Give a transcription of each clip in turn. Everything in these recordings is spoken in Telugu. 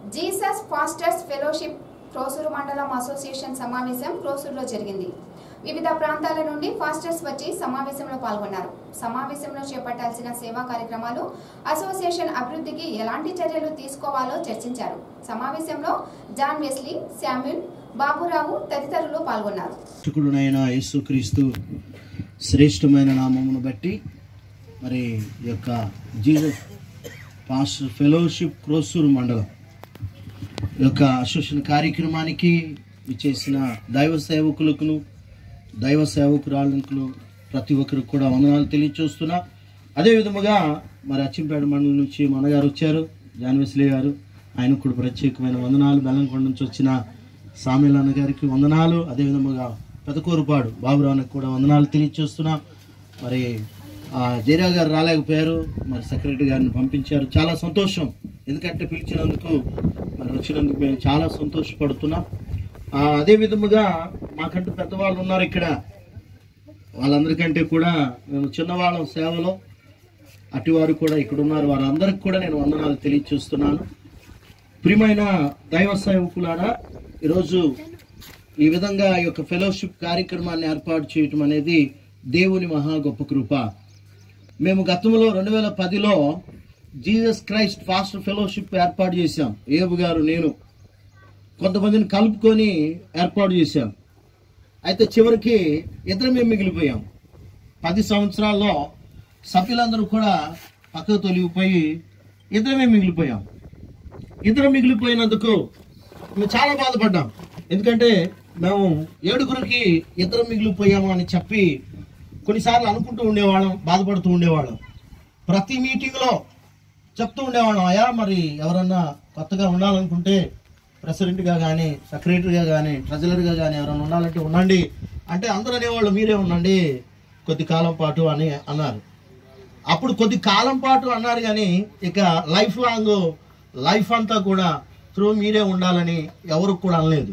జీసస్ ఫాస్టర్స్ ఫెలోషిప్ క్రోసూరు మండలం అసోసియేషన్ సమావేశం క్రోసూరులో జరిగింది వివిధ ప్రాంతాల నుండి ఫాస్టర్స్ వచ్చి సమావేశంలో పాల్గొన్నారు సమావేశంలో చేపట్టాల్సిన సేవా కార్యక్రమాలు అసోసియేషన్ అభివృద్ధికి ఎలాంటి చర్యలు తీసుకోవాలో చర్చించారు సమావేశంలో జాన్ వెస్లీ శామ్యుల్ బాబురావు తదితరులు పాల్గొన్నారు రక్షకుడునైన యేసుక్రీస్తు శ్రేష్టమైన నామమును బట్టి మరి ఈ యొక్క జీసస్ పాస్టర్ ఫెలోషిప్ క్రోసూరు మండలం ఈ యొక్క అసోసియేషన్ కార్యక్రమానికి ఇచ్చేసిన దైవ సేవకులకు దైవ సేవకురాలకు ప్రతి ఒక్కరికి కూడా వందనాలు తెలియచేస్తున్నా అదే విధముగా మరి అచ్చింపేట మండలం నుంచి మనగారు వచ్చారు జాన్వెస్లీ గారు ఆయనకు కూడా ప్రత్యేకమైన వందనాలు బెల్లంకొండ నుంచి వచ్చిన సామిల్ అన్న గారికి వందనాలు అదే విధముగా పెదకూరుపాడు బాబురావునికి కూడా వందనాలు తెలియచేస్తున్నా మరి ఆ, జయరావు గారు రాలేకపోయారు మరి సెక్రటరీ గారిని పంపించారు చాలా సంతోషం ఎందుకంటే పిలిచినందుకు మరి వచ్చినందుకు మేము చాలా సంతోషపడుతున్నాం ఆ, అదే విధముగా మాకంటూ పెద్దవాళ్ళు ఉన్నారు ఇక్కడ వాళ్ళందరికంటే కూడా మేము చిన్నవాళ్ళం సేవలో అటువారు కూడా ఇక్కడ ఉన్నారు వారందరికి కూడా నేను వందనాలు తెలియచేస్తున్నాను ప్రియమైన దైవ సేవకులారా ఈరోజు ఈ విధంగా ఈ యొక్క ఫెలోషిప్ కార్యక్రమాన్ని ఏర్పాటు చేయటం అనేది దేవుని మహా గొప్ప కృప మేము గతంలో రెండు వేల పదిలో జీసస్ క్రైస్ట్ ఫాస్ట్ ఫెలోషిప్ ఏర్పాటు చేశాం ఏబు గారు నేను కొంతమందిని కలుపుకొని ఏర్పాటు చేశాం అయితే చివరికి ఇద్దరమే మిగిలిపోయాం పది సంవత్సరాల్లో సభ్యులందరూ కూడా పక్కకు తొలగిపోయి ఇద్దరమే మిగిలిపోయాం ఇద్దరు మిగిలిపోయినందుకు మేము చాలా బాధపడ్డాం ఎందుకంటే మేము ఏడుగురికి ఇద్దరు మిగిలిపోయాము అని చెప్పి కొన్నిసార్లు అనుకుంటూ ఉండేవాళ్ళం బాధపడుతూ ఉండేవాళ్ళం ప్రతి మీటింగ్లో చెప్తూ ఉండేవాళ్ళం అయా మరి ఎవరన్నా కొత్తగా ఉండాలనుకుంటే ప్రెసిడెంట్గా కానీ సెక్రటరీగా కానీ ట్రెజరర్గా కానీ ఎవరైనా ఉండాలంటే ఉండండి అంటే అందరూ అనేవాళ్ళు మీరే ఉండండి కొద్ది కాలం పాటు అని అన్నారు అప్పుడు కొద్ది కాలం పాటు అన్నారు కానీ ఇక లైఫ్ లాంగ్ లైఫ్ అంతా కూడా త్రూ మీరే ఉండాలని ఎవరు కూడా అనలేదు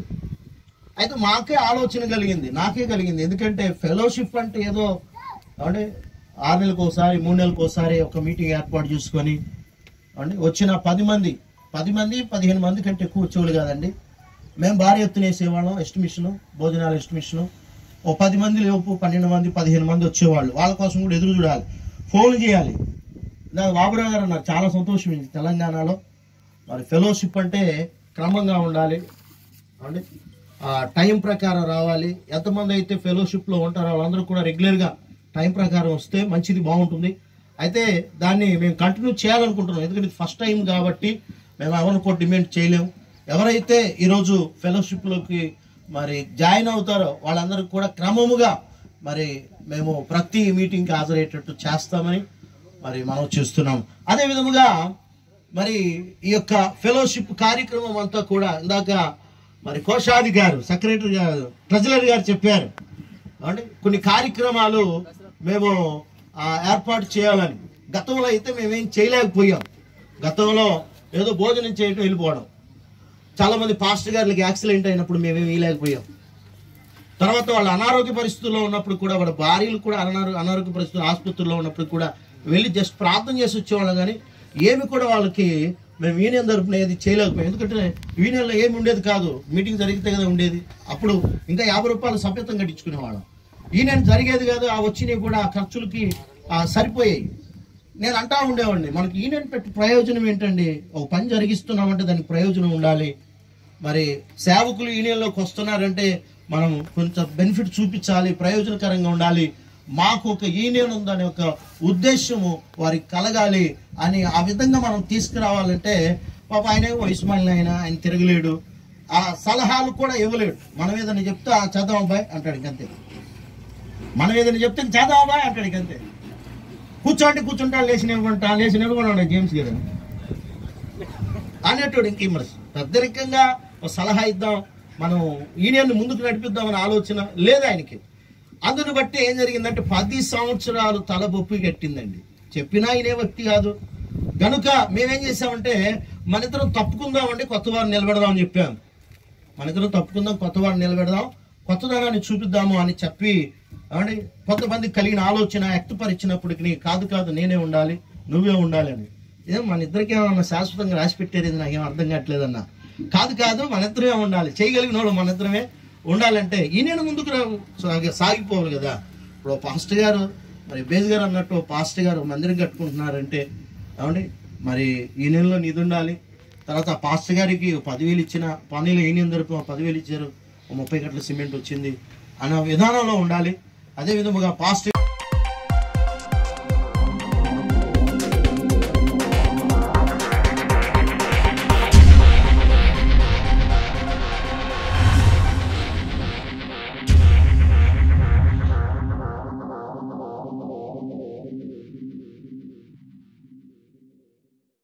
అయితే మాకే ఆలోచన కలిగింది నాకే కలిగింది ఎందుకంటే ఫెలోషిప్ అంటే ఏదో అంటే ఆరు నెలలకు ఒకసారి మూడు నెలలకు ఒకసారి ఒక మీటింగ్ ఏర్పాటు చేసుకొని అంటే వచ్చిన పది మంది పది మంది పదిహేను మంది కంటే ఎక్కువ వచ్చేవాళ్ళు కాదండి మేము భారీ ఎత్తున వేసేవాళ్ళం ఎస్టిమేషను భోజనాల ఎస్టిమేషను ఓ పది మంది లోపు పన్నెండు మంది పదిహేను మంది వచ్చేవాళ్ళు వాళ్ళ కోసం కూడా ఎదురు చూడాలి ఫోన్ చేయాలి నాకు బాబురావు గారు అన్నారు చాలా సంతోషం ఇది తెలంగాణలో మరి ఫెలోషిప్ అంటే క్రమంగా ఉండాలి అంటే ఆ టైం ప్రకారం రావాలి ఎంతమంది అయితే ఫెలోషిప్లో ఉంటారో వాళ్ళందరూ కూడా రెగ్యులర్గా టైం ప్రకారం వస్తే మంచిది బాగుంటుంది అయితే దాన్ని మేము కంటిన్యూ చేయాలనుకుంటున్నాం ఎందుకంటే ఇది ఫస్ట్ టైం కాబట్టి మేము ఎవరిని కూడా డిమాండ్ చేయలేము ఎవరైతే ఈరోజు ఫెలోషిప్లోకి మరి జాయిన్ అవుతారో వాళ్ళందరికీ కూడా క్రమముగా మరి మేము ప్రతి మీటింగ్కి హాజరయ్యేటట్టు చేస్తామని మరి మనం చేస్తున్నాం అదే విధముగా మరి ఈ యొక్క ఫెలోషిప్ కార్యక్రమం అంతా కూడా ఇందాక మరి కోశాది గారు సెక్రటరీ గారు ట్రెజరర్ గారు చెప్పారు అంటే కొన్ని కార్యక్రమాలు మేము ఆ, ఏర్పాటు చేయాలని గతంలో అయితే మేమేం చేయలేకపోయాం గతంలో ఏదో భోజనం చేయడం వెళ్ళిపోవడం చాలా మంది పాస్టర్ గారికి యాక్సిడెంట్ అయినప్పుడు మేమేం వేయలేకపోయాం తర్వాత వాళ్ళ అనారోగ్య పరిస్థితుల్లో ఉన్నప్పుడు కూడా వాళ్ళ భార్యలు కూడా అనారో అనారోగ్య పరిస్థితులు ఆసుపత్రిలో ఉన్నప్పుడు కూడా వెళ్ళి జస్ట్ ప్రార్థన చేసి వచ్చేవాళ్ళం కానీ ఏమి కూడా వాళ్ళకి మేము యూనియన్ తరపున ఏది చేయలేకపోయాం ఎందుకంటే యూనియన్లో ఏమి ఉండేది కాదు మీటింగ్ జరిగితే కదా ఉండేది అప్పుడు ఇంకా యాభై రూపాయలు సభ్యత్వం కట్టించుకునేవాళ్ళం యూనియన్ జరిగేది కాదు ఆ వచ్చినవి కూడా ఆ ఖర్చులకి ఆ, సరిపోయాయి నేను అంటా ఉండేవాడిని మనకి యూనియన్ పెట్టి ప్రయోజనం ఏంటండి ఒక పని జరిగిస్తున్నామంటే దానికి ప్రయోజనం ఉండాలి మరి సేవకులు యూనియన్లోకి వస్తున్నారంటే మనం కొంచెం బెనిఫిట్ చూపించాలి ప్రయోజనకరంగా ఉండాలి మాకు ఒక యూనియన్ ఉందనే ఒక ఉద్దేశము వారికి కలగాలి అని ఆ విధంగా మనం తీసుకురావాలంటే పాప ఆయన వయసు మళ్ళీ ఆయన ఆయన తిరగలేడు ఆ సలహాలు కూడా ఇవ్వలేడు మనం ఏదైనా చెప్తే "ఆ, చేద్దాం అబ్బాయి అంటాడు ఇంకంతే మనం ఏదైనా చెప్తే చేద్దాం అబ్బాయి అంటాడు ఇంకంతే కూర్చోండి కూర్చుంటా లేచి నిలబడతా లేచి నిలబడి జేమ్స్ గారు అనేటోడు ఇంక మరి పెద్దరికంగా ఒక సలహా ఇద్దాం మనం యూనియన్ ముందుకు నడిపిద్దామనే ఆలోచన లేదు ఆయనకి అందుని బట్టి ఏం జరిగిందంటే పది సంవత్సరాలు తలబొప్పి కట్టిందండి చెప్పినా ఈయనే వ్యక్తి కాదు గనుక మేమేం చేసామంటే మన ఇద్దరం తప్పుకుందామండి కొత్త వారిని నిలబెడదామని చెప్పాం మన ఇద్దరం తప్పుకుందాం కొత్త వారిని నిలబెడదాం కొత్తదనాన్ని చూపిద్దాము అని చెప్పి ఏమండి కొంతమంది కలిగిన ఆలోచన వ్యక్తపరిచినప్పటికి కాదు కాదు నేనే ఉండాలి నువ్వే ఉండాలి అని ఏం మన ఇద్దరికి ఏమన్నా శాశ్వతంగా రాసి పెట్టారు ఇది నాకేం అర్థం కావట్లేదన్న కాదు కాదు మన ఇద్దరమే ఉండాలి చేయగలిగిన వాళ్ళు మన ఇద్దరమే ఉండాలంటే ఈయన ముందుకు రా సాగి- సాగిపోవాలి కదా ఇప్పుడు ఓ పాస్టర్ గారు మరి బేజ్ గారు అన్నట్టు ఓ పాస్టర్ గారు మందిరం కట్టుకుంటున్నారంటే ఏమండి మరి ఈ నెలలో నిధి ఉండాలి తర్వాత ఆ పాస్టర్ గారికి ఓ పదివేలు ఇచ్చిన పనులు ఈయన తరపు పదివేలు ఇచ్చారు ఓ ముప్పై గంటల సిమెంట్ వచ్చింది అనే విధానంలో ఉండాలి అదే విధముగా పాస్టర్